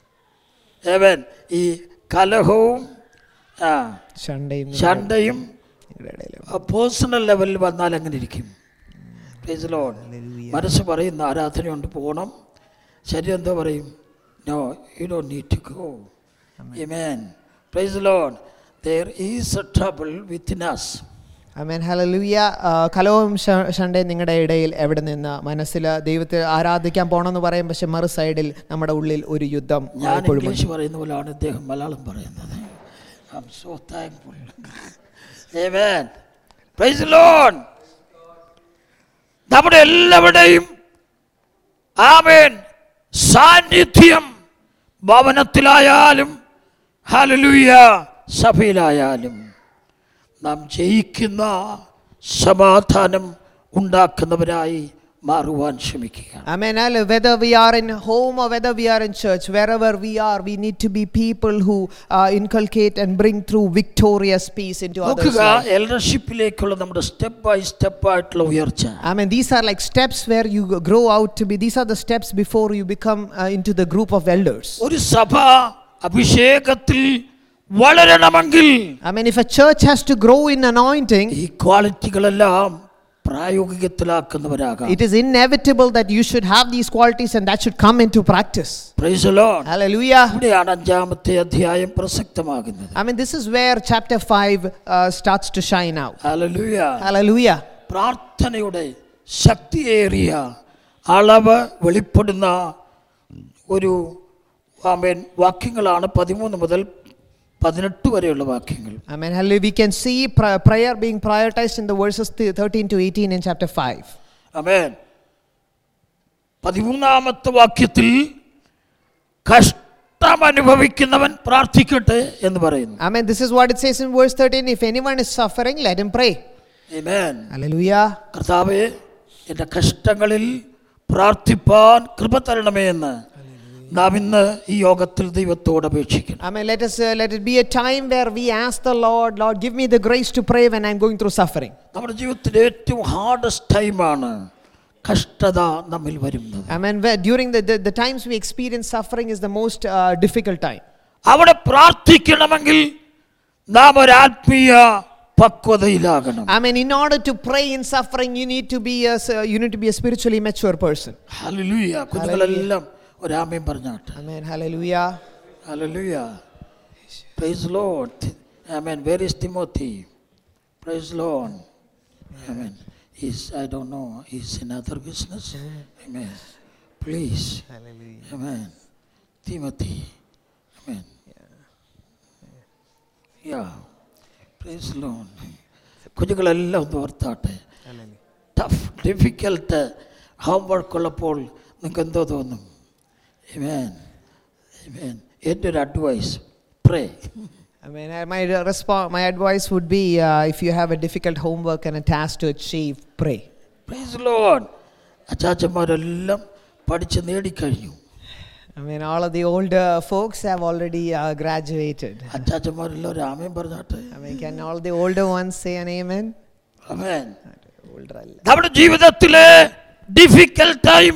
Amen. ഈ കലഹവും ആ, ഷണ്ടയും ശണ്ടയും നിങ്ങളുടെ ഇടയിലും. പേഴ്സണൽ ലെവലിൽ വന്നാൽ എങ്ങനെ ഇരിക്കും Praise the Lord. മനസ്സ് പറയുന്ന ആരാധനയുണ്ട് പോകണം ശരീരം എന്തോ പറയും no you do need to go Amen. Praise the Lord. There is a trouble within us. Amen. Hallelujah. ആ, കലവും ഷ- ഷണ്ടയും നിങ്ങളുടെ ഇടയിൽ എവിടെ നിന്ന് മനസ്സിൽ ദൈവത്തെ ആരാധിക്കാൻ പോകണമെന്ന് പറയും പക്ഷെ മറു സൈഡിൽ നമ്മുടെ ഉള്ളിൽ ഒരു യുദ്ധം ഞാൻ എപ്പോഴും ഉണ്ട്. ഇംഗ്ലീഷ് പറയുന്ന പോലെയാണ് ഇദ്ദേഹം മലയാളം പറയുന്നത് I'm so thankful Amen. Praise the Lord. നമ്മുടെ എല്ലാവരുടെയും ആമേൻ സാന്നിധ്യം ഭവനത്തിലായാലും ഹല്ലേലൂയ സഭയിലായാലും നാം ജയിക്കുന്ന സമാധാനം ഉണ്ടാക്കുന്നവരായി മാറുവാൻ ശ്രമിക്കുക Amen. Hallelujah. Whether we are in home or whether we are in church, wherever we are, we need to be people who uh, inculcate and bring through victorious peace into others' നോക്കുക lives. എൽഡർഷിപ്പിലേക്കുള്ള നമ്മുടെ step by step ആയിട്ടുള്ള ഉയർച്ച Amen. These are like steps where you grow out to be. These are the steps before you become uh, into the group of elders. ഒരു സഭ അഭിഷേകത്തിൽ വളരണമെങ്കിൽ I mean, if a church has to grow in anointing, ഈ ക്വാളിറ്റികളെല്ലാം പ്രായോഗികത്തിലാക്കുന്നവരാകാം it is inevitable that you should have these qualities and that should come into practice. Praise the Lord. Hallelujah. ഇവിടെയാണ് അഞ്ചാമത്തെ അധ്യായം പ്രസക്തമാകുന്നത് I mean, this is where chapter 5 uh, starts to shine out. ഹല്ലേലൂയ Hallelujah. പ്രാർത്ഥനയുടെ ശക്തിയേറിയ അളവ് വെളിപ്പെടുന്ന ഒരു ആമേൻ വാക്യങ്ങളാണ് പതിമൂന്ന് മുതൽ പതിനെട്ട് വരെയുള്ള വാക്യങ്ങൾ Amen. Hallelujah. We can see pra- prayer being prioritized in the verses th- 13 to 18 in chapter 5. ആമേൻ പതിമൂന്നാമത്തെ വാക്യത്തിൽ കഷ്ടം അനുഭവിക്കുന്നവൻ പ്രാർത്ഥിക്കട്ടെ എന്ന് പറയുന്നു Amen. This is what it says in verse 13. If anyone is suffering, let him pray. Amen Hallelujah. കർത്താവെ എൻ്റെ കഷ്ടങ്ങളിൽ പ്രാർത്ഥിപ്പാൻ കൃപ തരണമേ എന്ന് നാം ഇന്ന് ഈ യോഗത്തിൽ ദൈവത്തോട് അപേക്ഷിക്കണം Amen. Let us uh, let it be a time where we ask the Lord, Lord, give me the grace to pray when I'm going through suffering. നമ്മുടെ ജീവിതത്തിലെ ഏറ്റവും ഹാർഡസ്റ്റ് ടൈമാണ് കഷ്ടത നമ്മിൽ വരുന്നത് Amen. Where during the, the, the times we experience suffering is the most uh, difficult time. അവിടെ പ്രാർത്ഥിക്കണമെങ്കിൽ നാം ഒരു ആത്മീയ പക്വതയിലാകണം I mean, in order to pray in suffering, you need to be a, you need to be a spiritually mature person. ഹല്ലേലൂയ കുഞ്ഞുങ്ങളെല്ലാം ഒരാമയും പറഞ്ഞാട്ടെ Amen. Hallelujah. Hallelujah praise Lord amen where is Timothy praise Lord amen is I don't know is in other business amen please Hallelujah. Amen Timothy amen yeah praise Lord കുഞ്ഞുങ്ങളെല്ലാം ഒന്ന് ഓർത്താട്ടെ Hallelujah. Tough difficult homework ഉള്ളപ്പോൾ നിങ്ങൾക്ക് എന്തോ തോന്നും Amen. Amen. എൻ്റെ ഒരു advice pray I mean, uh, my uh, response, my advice would be, uh, if you have a difficult homework and a task to achieve, pray. Praise Lord അച്ചാച്ചന്മാരെല്ലാം പഠിച്ച് നേടിക്കഴിഞ്ഞു I mean, all of the older folks have already uh, graduated. അച്ചാച്ചന്മാരെല്ലാം ഒരു ആമയും പറഞ്ഞാട്ടെ I mean, can all the older ones say an amen? Amen Older അല്ല. നമ്മുടെ ജീവിതത്തിലെ difficult time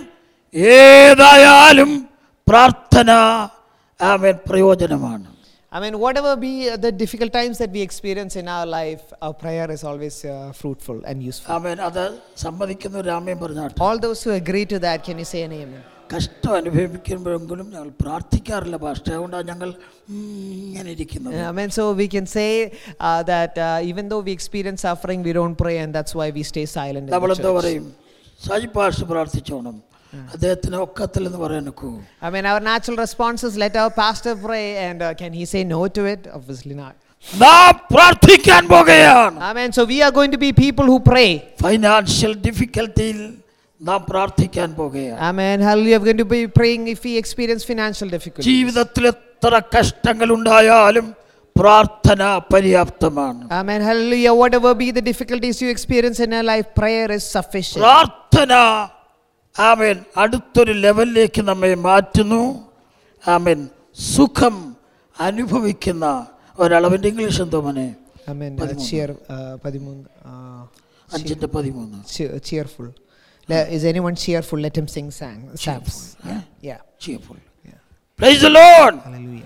ഏതായാലും പ്രാർത്ഥന ആമേൻ പ്രയോജനമാണ് I mean, whatever be uh, the difficult times that we experience in our life, our prayer is always uh, fruitful and useful. ആമേൻ അത് സമ്മതിക്കുന്ന ഒരു ആമയും പറഞ്ഞാട്ടെ All those who agree to that, can you say an amen? കഷ്ടം അനുഭവിക്കുമ്പോഴെങ്കിലും ഞങ്ങൾ പ്രാർത്ഥിക്കാറില്ല pastor അതുകൊണ്ടാണ് ഞങ്ങൾ ഇങ്ങനെ ഇരിക്കുന്നത് I mean, so we can say uh, that uh, even though we experience suffering, we don't pray, and that's why we stay silent. In the നമ്മളെന്തോ church. പറയും Saji pastor പ്രാർത്ഥിച്ചോണം അദ്ദേഹത്തിന് ഒക്കത്തില്ലെന്ന് പറയാൻ ഒക്കൂ I mean, our natural response is let our pastor pray, and uh, can he say no to it? Obviously not. നാം പ്രാർത്ഥിക്കാൻ പോകുകയാണ് I mean, so we are going to be people who pray. Financial ഡിഫിക്കൽട്ടിയിൽ നാം പ്രാർത്ഥിക്കാൻ പോകുകയാണ് I mean, hallelujah, we're going to be praying if we experience financial difficulties. ജീവിതത്തിൽ എത്ര കഷ്ടങ്ങൾ ഉണ്ടായാലും പ്രാർത്ഥന പര്യാപ്തമാണ് I mean, hallelujah, whatever be the difficulties you experience in your life, prayer is sufficient. പ്രാർത്ഥന ആമേൻ അടുത്തൊരു ലെവലിലേക്ക് നമ്മെ മാറ്റുന്നു ആമേൻ സുഖം അനുഭവിക്കുന്ന ഒരളവിൻ്റെ ഇംഗ്ലീഷ് എന്തോ മോനെ I mean, uh, cheer, uh, പതിമൂന്ന്, uh, അഞ്ചിൻ്റെ പതിമൂന്ന് cheer- cheerful. Le- Is anyone cheerful? Let him sing sang, psalms. Yeah. cheerful. Praise the Lord. Hallelujah.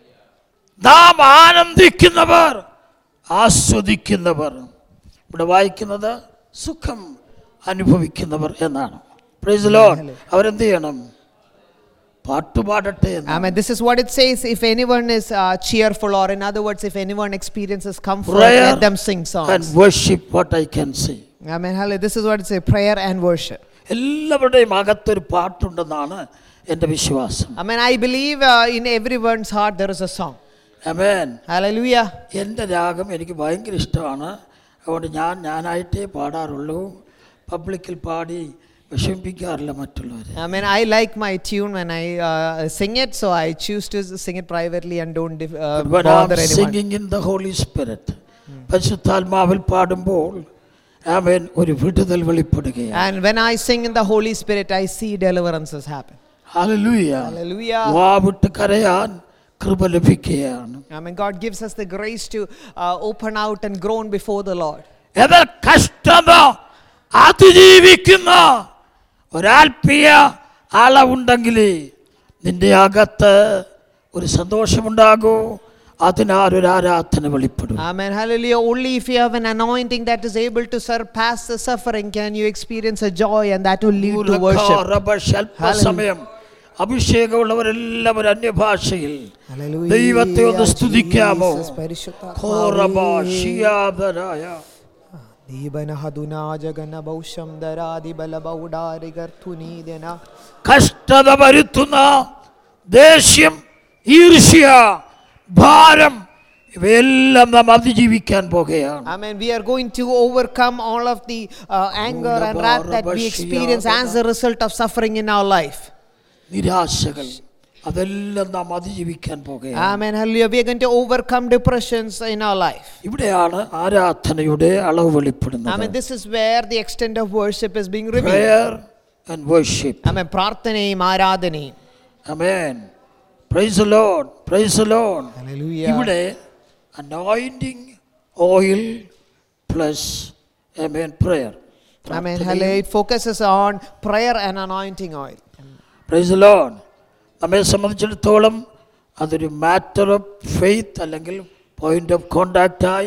നാം ആനന്ദിക്കുന്നവർ ആസ്വദിക്കുന്നവർ ഇവിടെ വായിക്കുന്നത് സുഖം അനുഭവിക്കുന്നവർ എന്നാണ് പ്രൈസ് ലോൺ അവരെന്ത് ചെയ്യണം പാട്ടുപാടട്ടെ I എന്ന് mean, this is what it says. If anyone is uh, cheerful, or in other words, if anyone experiences comfort, Prayer let them sing and songs. worship what I can say. I mean, hallelujah. This is what it says prayer and worship. എല്ലാവരുടെയും അകത്തൊരു പാട്ടുണ്ടെന്നാണ് എൻ്റെ വിശ്വാസം I mean, I believe uh, in everyone's heart there is a song. Amen Hallelujah. എൻ്റെ രാഗം എനിക്ക് ഭയങ്കര ഇഷ്ടമാണ് അതുകൊണ്ട് ഞാൻ ഞാനായിട്ടേ പാടാറുള്ളൂ പബ്ലിക്കിൽ പാടി വിഷമിപ്പിക്കാറില്ല മറ്റുള്ളവരെ I mean, I like my tune when I uh, sing it, so I choose to sing it privately and don't dif- uh, When I'm bother anyone. singing in the Holy Spirit പരിശുദ്ധാത്മാവിൽ പാടുമ്പോൾ ആമേൻ ഒരു വിടുതൽ വെളിപ്പെടുകയാണ് And when I sing in the Holy Spirit, I see deliverances happen. ഹല്ലേലൂയ Hallelujah. വാവിട്ട് കരയാൻ കൃപ ലഭിക്കുകയാണ് I mean, God gives us the grace to uh, open out and groan before the Lord. എന്നാൽ കഷ്ടത അതിജീവിക്കുന്ന ഒരാത്മീയ അളവുണ്ടെങ്കിൽ നിന്റെ അകത്ത് ഒരു സന്തോഷമുണ്ടാകൂ അതിനാൽ ഒരു ആരാധന വെളിപ്പെടും Amen. Hallelujah. Only if you have an anointing that is able to surpass the suffering can you experience a joy, and that will lead to worship. അല്പസമയം അഭിഷേകമുള്ളവരെല്ലാവരും അന്യഭാഷയിൽ Hallelujah. ദൈവത്തെ ഒന്ന് സ്തുതിക്കാമോ Jesus, പരിശുദ്ധാത്മാവേ. ഘോരബ ശിയാതരായ ദീപനഹദുനാ ജഗനബൗഷം ദരാദിബലബൗഡാരികർത്തുനീദന. കഷ്ടത വരുത്തുന്ന ദേഷ്യം ഈർഷ്യ ഭാരം ഇവയെല്ലാം നാം അതിജീവിക്കാൻ പോകുകയാണ് Amen. We are going to overcome all of the uh, anger and wrath that we experience as a result of suffering in our life. നിരാശകൾ അതെല്ലാം നാം അതിജീവിക്കാൻ പോകുകയാണ് Amen. Hallelujah. We are going to overcome depressions in our life. ഇവിടെയാണ് ആരാധനയുടെ അളവ് Amen. വെളിപ്പെടുന്നത് This is where the extent of worship is being revealed. Prayer and worship Amen. പ്രാർത്ഥനയും ആരാധനയും. Amen praise Lord praise load Hallelujah. ഇവിടെ anointing oil plus amen prayer Amen. Hallelujah. It focuses on prayer and anointing oil. Praise Lord നമ്മെ സംബന്ധിച്ചിടത്തോളം അതൊരു matter of faith അല്ലെങ്കിൽ point of കോണ്ടാക്റ്റായി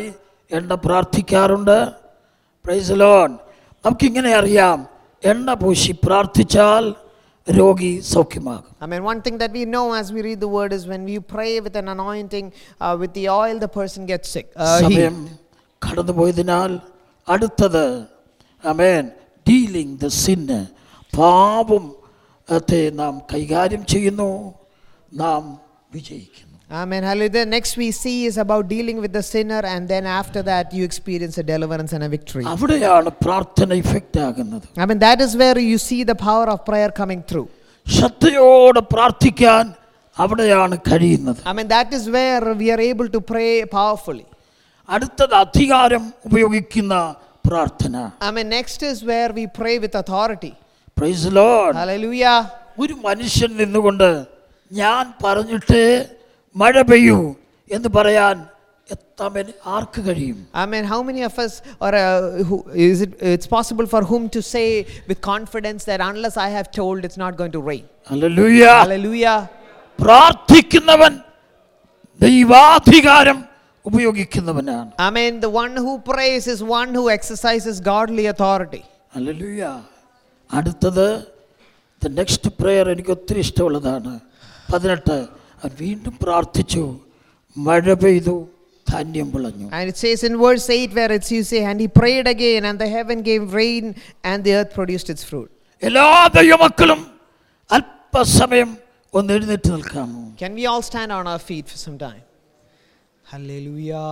എണ്ണ പ്രാർത്ഥിക്കാറുണ്ട് പ്രൈസ് ലോൺ നമുക്കിങ്ങനെ അറിയാം എണ്ണ പൂശി പ്രാർത്ഥിച്ചാൽ രോഗി സൗഖ്യമാകും I mean, one thing that we know as we read the word is when we pray with an anointing, uh, with the oil, the person gets sick. Uh, സമയം healed. കടന്നുപോയതിനാൽ അടുത്തത് അമേൻ dealing the സിന്ന് പാപം ത്തെ നാം കൈകാര്യം ചെയ്യുന്നു നാം വിജയിക്കുന്നു Amen. Hallelujah. The next we see is about dealing with the sinner, and then after that, you experience a deliverance and a victory. അവിടെയാണ് പ്രാർത്ഥന ഇഫക്റ്റ് ആകുന്നത് I mean, that is where you see the power of prayer coming through. ശ്രദ്ധയോടെ പ്രാർത്ഥിക്കാൻ അവിടെയാണ് കഴിയുന്നത് I mean, that is where we are able to pray powerfully. അടുത്തത് അധികാരം ഉപയോഗിക്കുന്ന പ്രാർത്ഥന I mean, next is where we pray with authority. Praise load Hallelujah. ഒരു മനുഷ്യൻ നിന്നുകൊണ്ട് ഞാൻ പറഞ്ഞിട്ട് മഴ പെയ്യൂ എന്ന് പറയാൻ എത്താൻ ആർക്ക് കഴിയും I mean, how many of us, or uh, who, is it? It's possible for whom to say with confidence that unless I have told, it's not going to rain. ഹല്ലേലൂയ Hallelujah. പ്രാർത്ഥിക്കുന്നവൻ ദൈവാധികാരം ഉപയോഗിക്കുന്നവനാണ് I mean, the one who prays is one who exercises godly authority. ഹല്ലേലൂയ അടുത്തത് the next prayer എനിക്ക് ഒത്തിരി ഇഷ്ടമുള്ളതാണ് പതിനെട്ട് അവൻ വീണ്ടും പ്രാർത്ഥിച്ചു മഴ പെയ്തു ധാന്യം വിളഞ്ഞു And it says in verse 8 where it's you say, and he prayed again, and the heaven gave rain, and the earth produced its fruit. എല്ലാ ദൈവമക്കളും അല്പസമയം ഒന്ന് എഴുന്നേറ്റ് നിൽക്കാമോ Can we all stand on our feet for some time? Hallelujah.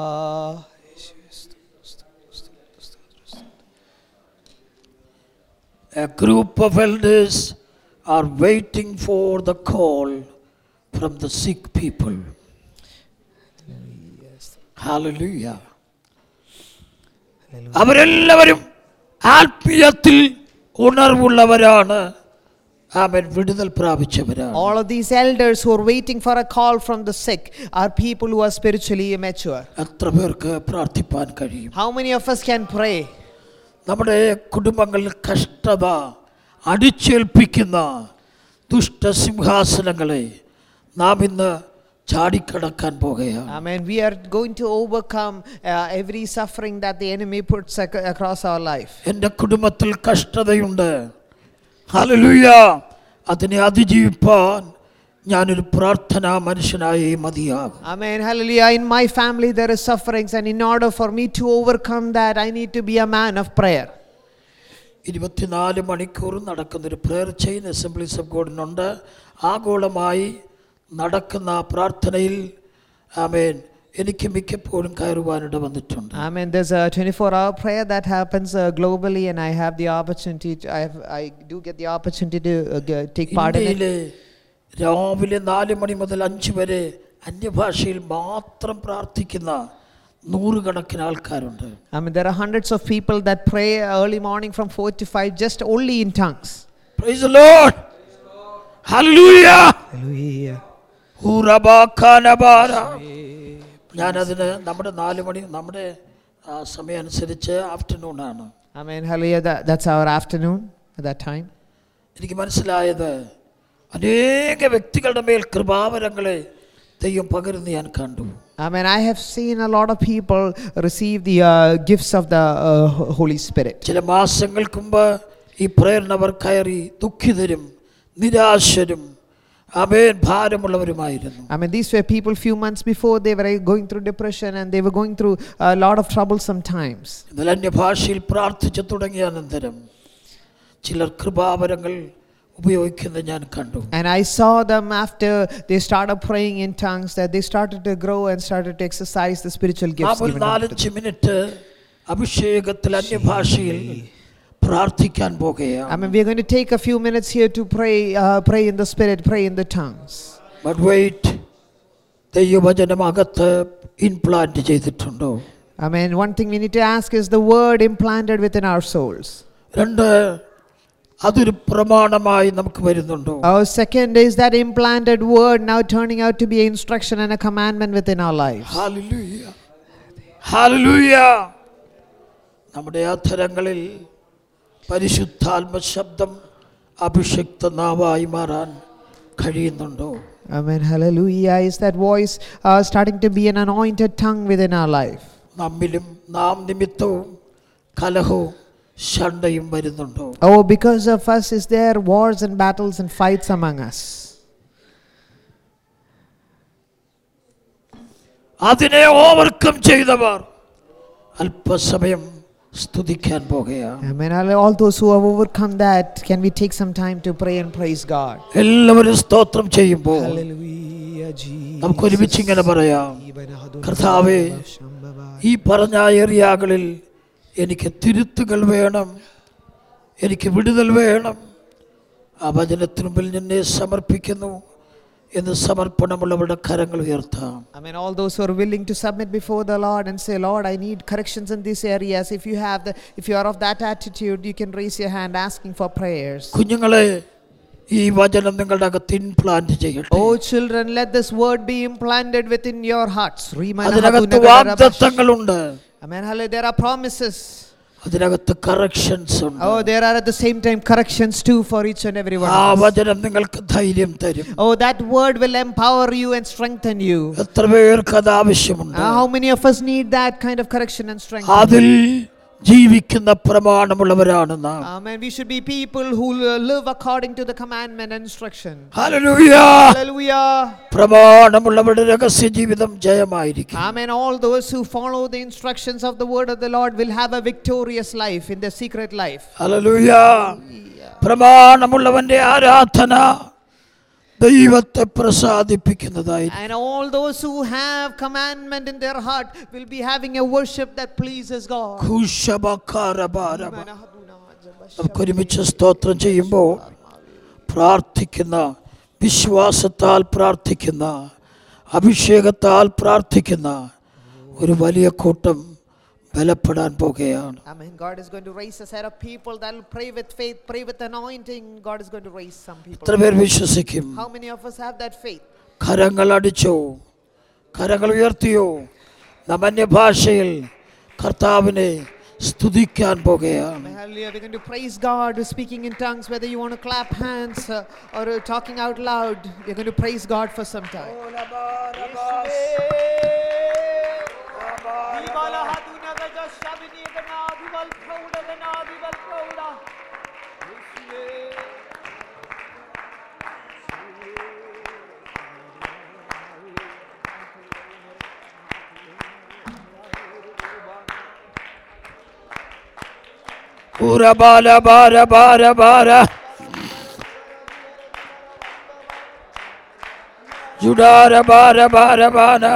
A group of elders are waiting for the call from the sick people. Hallelujah. അവരെല്ലാവരും ആത്മീയത്തിൽ ഉണർവുള്ളവരാണ് അവൻ വിടുതൽ പ്രാപിച്ചവരാണ് All of these elders who are waiting for a call from the sick are people who are spiritually immature. എത്ര പേർക്ക് പ്രാർത്ഥിപ്പാൻ കഴിയും How many of us can pray? നമ്മുടെ കുടുംബങ്ങളിൽ കഷ്ടത അടിച്ചേൽപ്പിക്കുന്ന ദുഷ്ടസിംഹാസനങ്ങളെ നാം ഇന്ന് ചാടിക്കടക്കാൻ പോകുകയാണ് I mean, we are going to overcome uh, every suffering that the enemy puts ac- across our life. എൻ്റെ കുടുംബത്തിൽ കഷ്ടതയുണ്ട് ഹല്ലേലൂയ അതിനെ അതിജീവിപ്പാൻ ഞാനൊരു പ്രാർത്ഥനാ മനുഷ്യനായി മതിയാകും I mean, hallelujah. In my family, there is sufferings, and in order for me to overcome that, I need to be a man of prayer. ഇരുപത്തിനാല് മണിക്കൂർ നടക്കുന്നൊരു പ്രെയർ ചെയിൻ അസംബ്ലീസ് ഓഫ് ഗോഡിനുണ്ട് ആഗോളമായി നടക്കുന്ന ആ പ്രാർത്ഥനയിൽ ആമേൻ എനിക്ക് മിക്കപ്പോഴും കയറുവാനിട വന്നിട്ടുണ്ട് I mean, there's a 24 hour prayer that happens uh, globally, and I have the opportunity, to, I, have, I do get the opportunity to uh, g- take part in it. ഇന്ത്യയിലെ രാവിലെ നാല് മണി മുതൽ അഞ്ച് വരെ അന്യഭാഷയിൽ മാത്രം പ്രാർത്ഥിക്കുന്ന നൂറുകണക്കിന് ആൾക്കാരുണ്ട് I mean, there are hundreds of people that pray early morning from 4 to 5 just only in tongues. Praise the Lord. Hallelujah. Hallelujah. ഹൂറബാക്കാനബാര. ഞാനതിന് നമ്മുടെ നാല് മണി നമ്മുടെ ആ, സമയം അനുസരിച്ച് ആഫ്റ്റർനൂൺ ആണ് I mean, hallelujah, that, that's our afternoon at that time. എനിക്ക് മനസ്സിലായത് അനേക വ്യക്തികളുടെ മേൽ കൃപാവരങ്ങളെ ദൈവം പകരുന്ന ഞാൻ കണ്ടു I mean, I have seen a lot of people receive the uh, gifts of the uh, Ho- Holy Spirit. ചില മാസങ്ങൾക്ക് മുമ്പ് ഈ പ്രേരണവർ കയറി ദുഃഖിതരും നിരാശരും അമേൻ ഭാരമുള്ളവരുമായിരുന്നു I mean, these were people few months before they were going through depression and they were going through a lot of trouble sometimes. എന്നാൽ അന്യഭാഷയിൽ പ്രാർത്ഥിച്ചു തുടങ്ങിയ അനന്തരം ചിലർ കൃപാവരങ്ങൾ ഉപയോഗിക്കുന്നത് ഞാൻ കണ്ടു And I saw them after they started praying in tongues that they started to grow and started to exercise the spiritual നാം gifts. ഒരു given unto them. നാലഞ്ച് മിനിറ്റ് അഭിഷേകത്തിൽ അന്യഭാഷയിൽ പ്രാർത്ഥിക്കാൻ I പോകുകയാണ് mean, we're going to take a few minutes here to pray, uh, pray in the spirit, pray in the tongues. But wait ദൈവവചനം അകത്ത് implant ചെയ്തിട്ടുണ്ടോ I mean, one thing we need to ask is the word implanted within our souls. രണ്ട് അതൊരു പ്രമാണമായി നമുക്ക് വരുന്നുണ്ടോ Our second is that implanted word now turning out to be an instruction and a commandment within our lives. ഹാലലൂയ ഹാലലൂയ നമ്മുടെ അധരങ്ങളിൽ പരിശുദ്ധാത്മ ശബ്ദം അഭിഷിക്ത നാവായി മാറാൻ കഴിയുന്നുണ്ടോ Amen. Hallelujah. Is that voice uh, starting to be an anointed tongue within our life? നമ്മിലും നാം നിമിത്തവും കലഹവും ശണ്ടയും വരുന്നുണ്ടോ Oh, because of us is there wars and battles and fights among us. അതിനെ ഓവർകം ചെയ്തവർ അല്പസമയം സ്തുതിക്കാൻ പോകുകയാണ് Amen. All all those who have overcome that, can we take some time to pray and praise God? എല്ലാവരും സ്തോത്രം ചെയ്യുമ്പോൾ Hallelujah, Jesus. നമുക്ക് ഒരുമിച്ച് ഇങ്ങനെ പറയാം കർത്താവേ ഈ പറഞ്ഞ ഏറിയാകളിൽ എനിക്ക് തിരുത്തുകൾ വേണം എനിക്ക് വിടുതൽ വേണം ആ വചനത്തിനു മുമ്പിൽ നിന്നെ സമർപ്പിക്കുന്നു എന്ന് സമർപ്പണമുള്ളവരുടെ കരങ്ങൾ ഉയർത്താം I mean, all those who are willing to submit before the Lord and say, Lord, I need corrections in these areas. If you have the, if you are of that attitude, you can raise your hand asking for prayers. കുഞ്ഞുങ്ങളെ ഈ വചനം നിങ്ങളുടെ അകത്ത് implant ചെയ്യട്ടെ Oh, children, let this word be implanted within your hearts. അതിനകത്ത് വാഗ്ദത്തങ്ങളുണ്ട് Amen. Hallelujah. There are promises. അതിനകത്ത് corrections ഉണ്ട് Oh, there are at the same time corrections too for each and every one. ആ of us. വചനം നിങ്ങൾക്ക് ധൈര്യം തരും Oh, that word will empower you and strengthen you. എത്ര പേർക്ക് അത് ആവശ്യമുണ്ട് Uh, how many of us need that kind of correction and strength? അതിൽ ജീവിക്കുന്ന പ്രമാണമുള്ളവരാണ് നാം Amen. We should be people who uh, live according to the commandment and instruction. ഹല്ലേലൂയ Hallelujah. പ്രമാണമുള്ളവരുടെ രഹസ്യ ജീവിതം ജയമായിരിക്കും Amen. All those who follow the instructions of the word of the Lord will have a victorious life in their secret life. ഹല്ലേലൂയ പ്രമാണമുള്ളവന്റെ ആരാധന ദൈവത്തെ പ്രസാദിപ്പിക്കുന്നതായി And all those who have commandment in their heart will be having a worship that pleases God. നമുക്ക് ഒരുമിച്ച് സ്തോത്രം ചെയ്യുമ്പോൾ പ്രാർത്ഥിക്കുന്ന വിശ്വാസത്താൽ പ്രാർത്ഥിക്കുന്ന അഭിഷേകത്താൽ പ്രാർത്ഥിക്കുന്ന ഒരു വലിയ കൂട്ടം ബലപ്പെടാൻ പോകുകയാണ് Amen. God is going to raise a set of people that will pray with faith, pray with anointing. God is going to raise some എത്ര people. പേർ വിശ്വസിക്കും How many of us have that faith? കരങ്ങൾ അടിച്ചോ കരങ്ങൾ ഉയർത്തിയോ നമന്യ ഭാഷയിൽ കർത്താവിനെ സ്തുതിക്കാൻ പോകുകയാണ് Amen. Hallelujah. We're going to praise God. We're speaking in tongues, whether you want to clap hands uh, or uh, talking out loud. We're going to praise God for some time. Ura bara bara bara bara. Judara bara bara bara.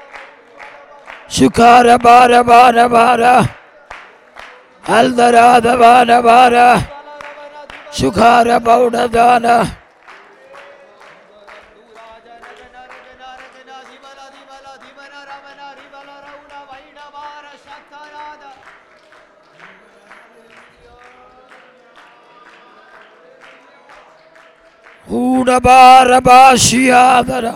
Shukara bara bara bara. Aldarada bara bara. Shukara bauda dana. Uda bara bashiadara.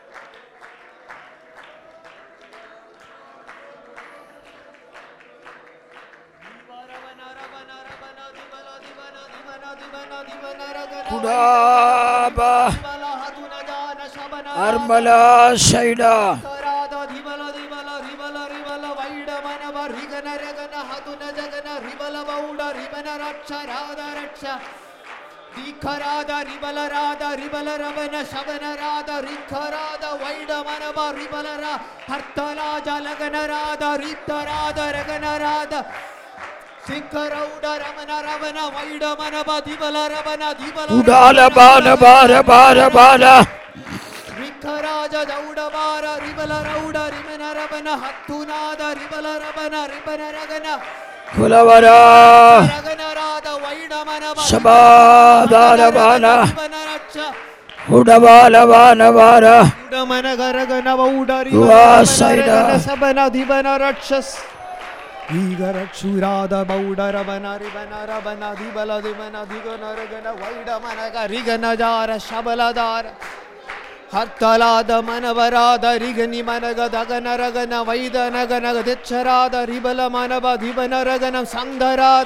Kudaba Armala Shaida. ರಿಖರಾದ ರಿಬಲರಾದ ರಿಬಲರವನ ಶಬನರಾದ ರಿಖರಾದ ವೈಡಮನವ ರಿಬಲರ ಹರ್ತಲಾಜ ಲಗನರಾದ ರಿತ್ತರಾದ ರಗನರಾದ ಸಿಖರೌಡ ರಮನ ರವನ ವೈಡಮನವ ದಿಬಲರವನ ದಿಬಲ Udala bala bara bara bara. ರಿಖರಾಜ ದೌಡಬಾರ ರಿಬಲ ರೌಡ ರಿಮನ ರವನ ಹತ್ತುನಾದ ರಿಬಲ ರವನ ರಿಬನ ರಗನ Kulavara. ರಗನರಾದ ವೈಡಮನವ Sabadala bala. ರಿಬನ Raksha Udabala bala bara. ಉಡಮನಗರಗನವ ಉಡರಿ ವಾಸೈಡ. ಸಬನ ದಿಬನ ರಕ್ಷಸ್ ಈಗ ರಕ್ಷುರಾದ ಬೌಡರಬನ ರಿಬನ ರಬನ ದಿಬಲ ದಿಮನ ದಿಗನ ರಗನ ವೈಡ ಮನಗ ರಿಗನ ಜಾರ ಶಬಲದಾರ ಹತ್ತಲಾದ ಮನವರಾದ ರಿಗನಿ ಮನಗ ದಗನ ರಗನ ವೈದ ನಗನಗ ದೆಚ್ಚರಾದ ರಿಬಲ ಮನವ ದಿಬನ ರಗನ ಸಂಧರಾದ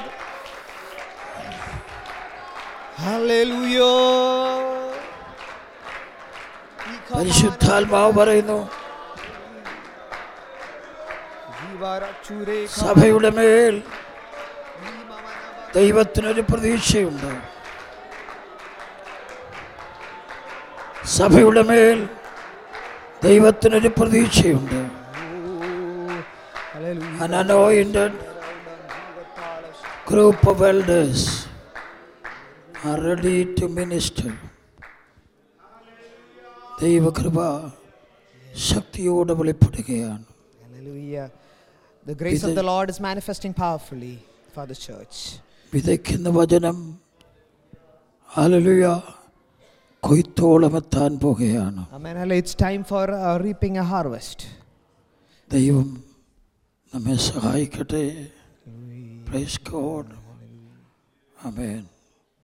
hallelujah പരിശുദ്ധാത്മാവ് പറയുന്നു സഭയുടെ മേൽ ദൈവത്തിനൊരു പ്രതീക്ഷയുണ്ട് സഭയുടെ മേൽ ദൈവത്തിനൊരു പ്രതീക്ഷയുണ്ട് An anointed group of elders are ready to minister. ദൈവകൃപ ശക്തിയോടെ വെളിപ്പെടുകയാണ് Hallelujah. The grace of the Lord is manifesting powerfully for the church. വിതയ്ക്കുന്ന വചനം ഹല്ലേലൂയ കൊയ്ത്തോളം എത്താൻ പോകുകയാണ് Amen. Hallelujah. It's time for uh, reaping a harvest. ദൈവം നമ്മെ സഹായിക്കട്ടെ praise God ആമേൻ